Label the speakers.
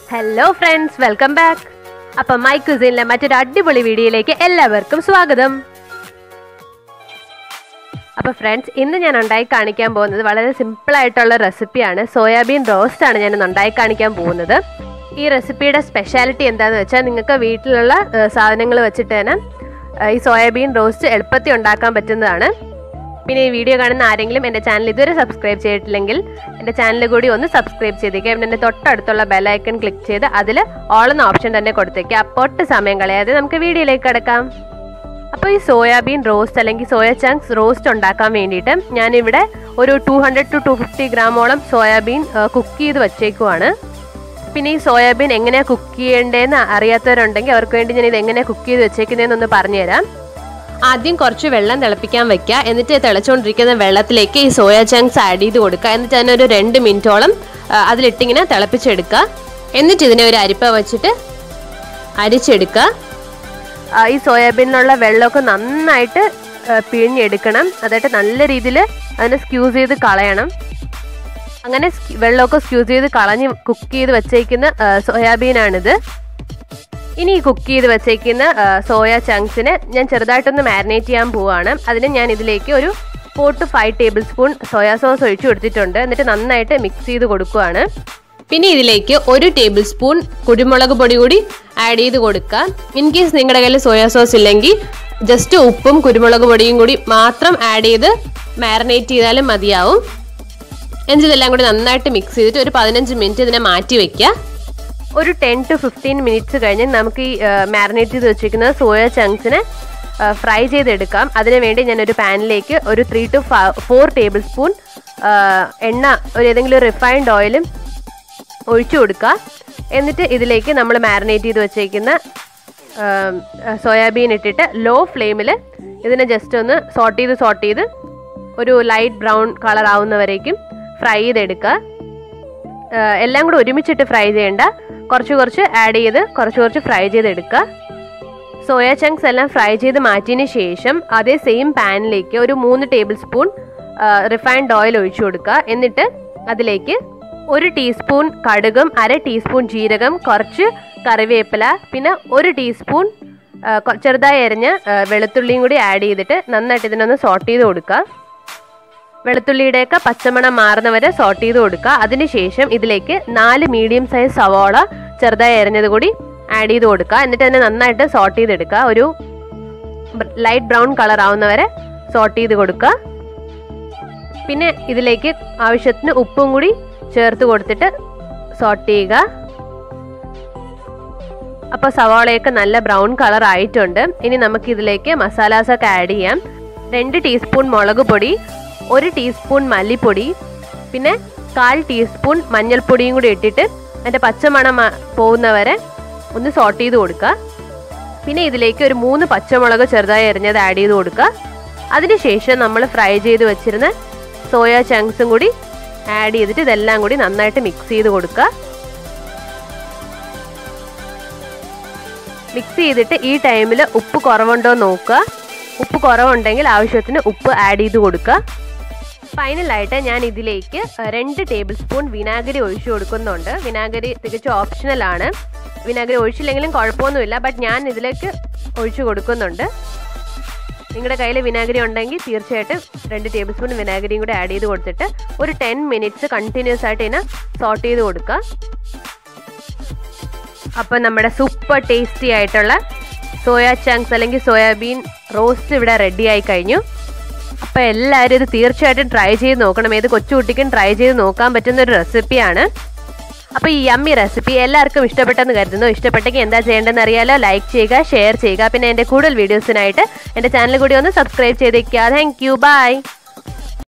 Speaker 1: hello friends welcome back അപ്പം my കുസിനിലെ മറ്റൊരു അടിപൊളി വീഡിയോയിലേക്ക് എല്ലാവർക്കും സ്വാഗതം അപ്പോൾ ഫ്രണ്ട്സ് ഇന്ന് ഞാൻ ഉണ്ടാക്കി കാണിക്കാൻ പോകുന്നത് വളരെ സിമ്പിൾ ആയിട്ടുള്ള റെസിപ്പിയാണ് സോയാബീൻ റോസ്റ്റ് ആണ് ഞാൻ ഇന്ന് ഉണ്ടാക്കി കാണിക്കാൻ പോകുന്നത് ഈ റെസിപ്പിയുടെ സ്പെഷ്യാലിറ്റി എന്താണെന്ന് വെച്ചാൽ നിങ്ങൾക്ക് വീട്ടിലുള്ള സാധനങ്ങൾ വെച്ചിട്ട് തന്നെ ഏഹ്, ഈ സോയാബീൻ റോസ്റ്റ് എളുപ്പത്തിൽ ഉണ്ടാക്കാൻ പറ്റുന്നതാണ് പിന്നെ ഈ വീഡിയോ കാണുന്ന ആരെങ്കിലും എൻ്റെ ചാനൽ ഇതുവരെ സബ്സ്ക്രൈബ് ചെയ്തിട്ടില്ലെങ്കിൽ എൻ്റെ ചാനൽ കൂടി ഒന്ന് സബ്സ്ക്രൈബ് ചെയ്തേക്കുക പിന്നെ എൻ്റെ തൊട്ടടുത്തുള്ള ബെല്ലൈക്കൺ ക്ലിക്ക് ചെയ്ത് അതിൽ ഓൾ എന്ന ഓപ്ഷൻ തന്നെ കൊടുത്തേക്കുക അപ്പോട്ട് സമയം കളയാതെ നമുക്ക് വീഡിയോയിലേക്ക് കിടക്കാം അപ്പോൾ ഈ സോയാബീൻ റോസ്റ്റ് അല്ലെങ്കിൽ സോയ ചങ്ക്സ് റോസ്റ്റ് ഉണ്ടാക്കാൻ വേണ്ടിയിട്ട് ഞാനിവിടെ ഒരു two hundred to two fifty ഗ്രാമോളം സോയാബീൻ കുക്ക് ചെയ്ത് വച്ചേക്കുവാണ് പിന്നെ ഈ സോയാബീൻ എങ്ങനെയാണ് കുക്ക് ചെയ്യേണ്ടതെന്ന് അറിയാത്തവരുണ്ടെങ്കിൽ അവർക്ക് വേണ്ടി ഞാൻ ഇത് എങ്ങനെയാണ് കുക്ക് ചെയ്ത് വെച്ചേക്കുന്നതെന്നൊന്ന് പറഞ്ഞുതരാം ആദ്യം കുറച്ച് വെള്ളം തിളപ്പിക്കാൻ വെക്കുക എന്നിട്ട് തിളച്ചുകൊണ്ടിരിക്കുന്ന വെള്ളത്തിലേക്ക് ഈ സോയ ചങ്ക്സ് ആഡ് ചെയ്ത് കൊടുക്കുക എന്നിട്ട് തന്നെ ഒരു രണ്ട് മിനിറ്റോളം ആ, അതിലിട്ടിങ്ങനെ തിളപ്പിച്ചെടുക്കുക എന്നിട്ട് ഇതിനെ ഒരു അരിപ്പ വെച്ചിട്ട് അരിച്ചെടുക്കുക ആ, ഈ സോയാബീനിലുള്ള വെള്ളമൊക്കെ നന്നായിട്ട് ആ, പിഴിഞ്ഞെടുക്കണം അതായിട്ട് നല്ല രീതിയിൽ അതിനെ സ്ക്യൂസ് ചെയ്ത് കളയണം അങ്ങനെ സ്ക്യൂ- വെള്ളമൊക്കെ സ്ക്യൂസ് ചെയ്ത് കളഞ്ഞ് കുക്ക് ചെയ്ത് വെച്ചേക്കുന്ന ആ, സോയാബീനാണിത് ഇനി ഈ കുക്ക് ചെയ്ത് വെച്ചേക്കുന്ന ആ, സോയ ചങ്ക്സിനെ ഞാൻ ചെറുതായിട്ടൊന്ന് മാരിനേറ്റ് ചെയ്യാൻ പോവുകയാണ് അതിന് ഞാൻ ഇതിലേക്ക് ഒരു four to five tablespoon soya sauce ഒഴിച്ചു കൊടുത്തിട്ടുണ്ട് എന്നിട്ട് നന്നായിട്ട് മിക്സ് ചെയ്ത് കൊടുക്കുകയാണ് പിന്നെ ഇതിലേക്ക് ഒരു ടേബിൾ സ്പൂൺ കുരുമുളക് പൊടി കൂടി ആഡ് ചെയ്ത് കൊടുക്കുക ഇൻ കേസ് നിങ്ങളുടെ കയ്യിൽ സോയാ സോസ് ഇല്ലെങ്കിൽ ജസ്റ്റ് ഉപ്പും കുരുമുളക് പൊടിയും കൂടി മാത്രം ആഡ് ചെയ്ത് മാരിനേറ്റ് ചെയ്താലും മതിയാവും എന്നിട്ട് ഇതെല്ലാം കൂടി നന്നായിട്ട് മിക്സ് ചെയ്തിട്ട് ഒരു പതിനഞ്ച് മിനിറ്റ് ഇതിനെ മാറ്റി വെക്കുക ഒരു ടെൻ ടു ഫിഫ്റ്റീൻ മിനിറ്റ്സ് കഴിഞ്ഞ് നമുക്ക് ഈ മാരിനേറ്റ് ചെയ്ത് വെച്ചിരിക്കുന്ന സോയ ചങ്ക്സിനെ ഫ്രൈ ചെയ്തെടുക്കാം അതിനു വേണ്ടി ഞാൻ ഒരു പാനിലേക്ക് ഒരു three to four tablespoon എണ്ണ ഒരു ഏതെങ്കിലും റിഫൈൻഡ് ഓയിലും ഒഴിച്ചു കൊടുക്കുക എന്നിട്ട് ഇതിലേക്ക് നമ്മൾ മാരിനേറ്റ് ചെയ്ത് വെച്ചേക്കുന്ന സോയാബീൻ ഇട്ടിട്ട് ലോ ഫ്ലെയിമിൽ ഇതിനെ ജസ്റ്റ് ഒന്ന് സോട്ട് ചെയ്ത് സോട്ട് ചെയ്ത് ഒരു ലൈറ്റ് ബ്രൗൺ കളർ ആവുന്നവരേക്കും ഫ്രൈ ചെയ്തെടുക്കുക ആഹ് എല്ലാം കൂടെ ഒരുമിച്ചിട്ട് ഫ്രൈ ചെയ്യേണ്ട കുറച്ച് കുറച്ച് ആഡ് ചെയ്ത് കുറച്ച് കുറച്ച് ഫ്രൈ ചെയ്തെടുക്കുക സോയ ചങ്ക്സ് എല്ലാം ഫ്രൈ ചെയ്ത് മാറ്റിയതിന് ശേഷം അതേ സെയിം പാനിലേക്ക് ഒരു മൂന്ന് ടേബിൾ സ്പൂൺ റിഫൈൻഡ് ഓയിൽ ഒഴിച്ചു കൊടുക്കുക എന്നിട്ട് അതിലേക്ക് ഒരു ടീസ്പൂൺ കടുകും അര ടീസ്പൂൺ ജീരകം കുറച്ച് കറിവേപ്പില പിന്നെ ഒരു ടീസ്പൂൺ ആ, കൊ- ചെറുതായി അരിഞ്ഞ ആ, വെളുത്തുള്ളിയും കൂടി ആഡ് ചെയ്തിട്ട് നന്നായിട്ട് ഇതിനൊന്ന് സോട്ട് ചെയ്ത് കൊടുക്കുക വെളുത്തുള്ളിയുടെയൊക്കെ പച്ചമണം മാറുന്നവരെ സോട്ട് ചെയ്ത് കൊടുക്കുക അതിനുശേഷം ഇതിലേക്ക് നാല് മീഡിയം സൈസ് സവോള ചെറുതായി അരിഞ്ഞത് കൂടി ആഡ് ചെയ്ത് കൊടുക്കുക എന്നിട്ട് അതിനെ നന്നായിട്ട് സോട്ട് ചെയ്തെടുക്കുക ഒരു ലൈറ്റ് ബ്രൗൺ കളർ ആവുന്നവരെ സോട്ട് ചെയ്ത് കൊടുക്കുക പിന്നെ ഇതിലേക്ക് ആവശ്യത്തിന് ഉപ്പും കൂടി ചേർത്ത് കൊടുത്തിട്ട് സോട്ട് ചെയ്യുക അപ്പോൾ സവാളയൊക്കെ നല്ല ബ്രൗൺ കളർ ആയിട്ടുണ്ട് ഇനി നമുക്ക് ഇതിലേക്ക് മസാലാസ് ഒക്കെ ആഡ് ചെയ്യാം രണ്ട് ടീസ്പൂൺ മുളക് പൊടി ഒരു ടീസ്പൂൺ മല്ലിപ്പൊടി പിന്നെ കാൽ ടീസ്പൂൺ മഞ്ഞൾപ്പൊടിയും കൂടി ഇട്ടിട്ട് അതിൻ്റെ പച്ചമണം മ- പോകുന്നവരെ ഒന്ന് സോട്ട് ചെയ്ത് കൊടുക്കുക പിന്നെ ഇതിലേക്ക് ഒരു മൂന്ന് പച്ചമുളക് ചെറുതായി എറിഞ്ഞത് ആഡ് ചെയ്ത് കൊടുക്കുക അതിനുശേഷം നമ്മൾ ഫ്രൈ ചെയ്ത് വെച്ചിരുന്ന സോയ ചങ്ക്സും കൂടി ആഡ് ചെയ്തിട്ട് ഇതെല്ലാം കൂടി നന്നായിട്ട് മിക്സ് ചെയ്ത് കൊടുക്കുക മിക്സ് ചെയ്തിട്ട് ഈ ടൈമിൽ ഉപ്പ് കുറവുണ്ടോ എന്ന് നോക്കുക ഉപ്പ് കുറവുണ്ടെങ്കിൽ ആവശ്യത്തിന് ഉപ്പ് ആഡ് ചെയ്ത് കൊടുക്കുക ഫൈനലായിട്ട് ഞാൻ ഇതിലേക്ക് അഹ്, രണ്ട് ടേബിൾ സ്പൂൺ വിനാഗിരി ഒഴിച്ചു കൊടുക്കുന്നുണ്ട് വിനാഗിരി തികച്ചും ഓപ്ഷണലാണ് വിനാഗിരി ഒഴിച്ചില്ലെങ്കിലും കുഴപ്പമൊന്നുമില്ല ബട്ട് ഞാൻ ഇതിലേക്ക് ഒഴിച്ചു കൊടുക്കുന്നുണ്ട് നിങ്ങളുടെ കയ്യിൽ വിനാഗിരി ഉണ്ടെങ്കിൽ തീർച്ചയായിട്ടും രണ്ട് ടേബിൾ സ്പൂൺ വിനാഗിരിയും കൂടി ആഡ് ചെയ്ത് കൊടുത്തിട്ട് ഒരു ടെൻ മിനിറ്റ്സ് കണ്ടിന്യൂസ് ആയിട്ട് ഇതിനെ സോട്ട് ചെയ്ത് കൊടുക്കുക അപ്പോൾ നമ്മുടെ സൂപ്പർ ടേസ്റ്റി ആയിട്ടുള്ള സോയ ചങ്ക്സ് അല്ലെങ്കിൽ സോയാബീൻ റോസ്റ്റ് ഇവിടെ റെഡി ആയി കഴിഞ്ഞു അപ്പോൾ എല്ലാവരും ഇത് തീർച്ചയായിട്ടും ട്രൈ ചെയ്ത് നോക്കണം ഏത് കൊച്ചുകുട്ടിക്കും ട്രൈ ചെയ്ത് നോക്കാൻ പറ്റുന്ന ഒരു റെസിപ്പിയാണ് അപ്പോൾ ഈ യമ്മി റെസിപ്പി എല്ലാവർക്കും ഇഷ്ടപ്പെട്ടെന്ന് കരുതുന്നു ഇഷ്ടപ്പെട്ടെങ്കിൽ എന്താ ചെയ്യേണ്ടതെന്ന് അറിയാലോ ലൈക്ക് ചെയ്യുക ഷെയർ ചെയ്യുക പിന്നെ എൻ്റെ കൂടുതൽ വീഡിയോസിനായിട്ട് എൻ്റെ ചാനൽ കൂടി ഒന്ന് സബ്സ്ക്രൈബ് ചെയ്തേക്കുക താങ്ക് യു ബൈ